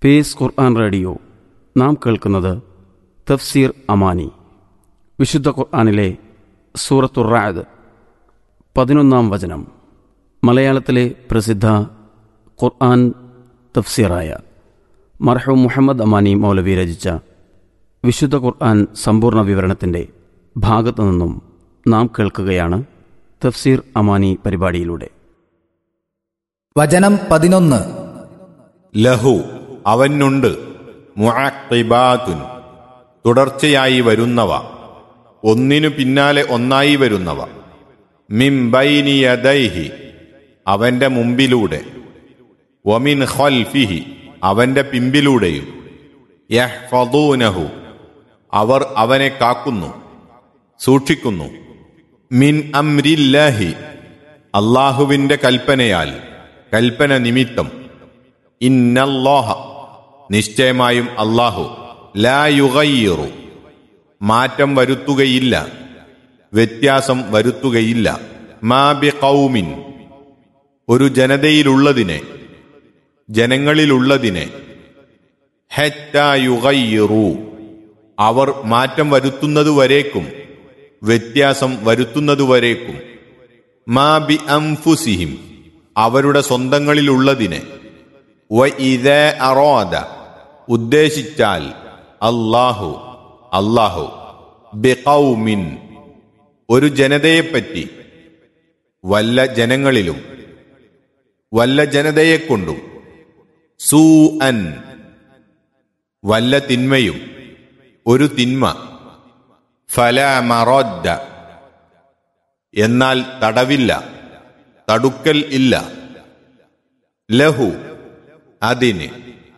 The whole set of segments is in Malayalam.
പേസ് ഖുർആൻ റേഡിയോ നാം കേൾക്കുന്നത് തഫ്സീർ അമാനി വിശുദ്ധ ഖുർആനിലെ സൂറത്തുർ റാദ് പതിനൊന്നാം വചനം മലയാളത്തിലെ പ്രസിദ്ധ ഖുർആൻ തഫ്സീറായ മർഹൂം മുഹമ്മദ് അമാനി മൗലവി രചിച്ച വിശുദ്ധ ഖുർആൻ സമ്പൂർണ്ണ വിവരണത്തിൻ്റെ ഭാഗത്തു നിന്നും നാം കേൾക്കുകയാണ് തഫ്സീർ അമാനി പരിപാടിയിലൂടെ വചനം പതിനൊന്ന് ലഹു അവനുണ്ട് മുഅഖിബാതുൻ തുടർച്ചയായി വരുന്നവ ഒന്നിനു പിന്നാലെ ഒന്നായി വരുന്നവ മിംബൈനി യദൈഹി അവന്റെ മുമ്പിലൂടെ വമിൻ ഖൽഫിഹി അവന്റെ പിമ്പിലൂടെയും യഹ്ഫദൂനഹു അവർ അവനെ കാക്കുന്നു സൂക്ഷിക്കുന്നു മിൻ അംരില്ലാഹി അള്ളാഹുവിന്റെ കൽപ്പനയാൽ കൽപ്പന നിമിത്തം ഇന്നല്ലാഹ നിശ്ചയമായും അള്ളാഹു ലാ യുഗയ്യിറു മാറ്റം വരുത്തുകയില്ല വ്യത്യാസം വരുത്തുകയില്ല മാ ബി കൗമിൻ ഒരു ജനതയിലുള്ളതിനെ ജനങ്ങളിലുള്ളതിനെ ഹെറ്റാ യുഗയ്യിറു അവർ മാറ്റം വരുത്തുന്നതുവരേക്കും വ്യത്യാസം വരുത്തുന്നതുവരേക്കും മാ ബി അംഫുസിഹിം അവരുടെ സ്വന്തങ്ങളിലുള്ളതിനെ വ ഇത അറോദ ഉദ്ദേശിച്ചാൽ അല്ലാഹു അല്ലാഹു ബിഖൗമിൻ ഒരു ജനതയെപ്പറ്റി വല്ല ജനങ്ങളിലും വല്ല ജനതയെക്കൊണ്ടും സൂ അൻ വല്ല തിന്മയും ഒരു തിന്മ ഫല മറോദ്ദ എന്നാൽ തടവില്ല തടുക്കൽ ഇല്ല ലഹു അതിന്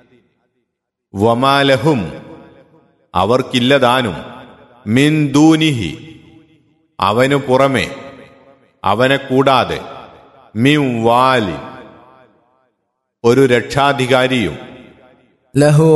വമാലഹും അവർക്കില്ലതാനും മിന്ദൂനിഹി അവനു പുറമെ അവനെ കൂടാതെ മിം വാലി ഒരു രക്ഷാധികാരിയും ലഹു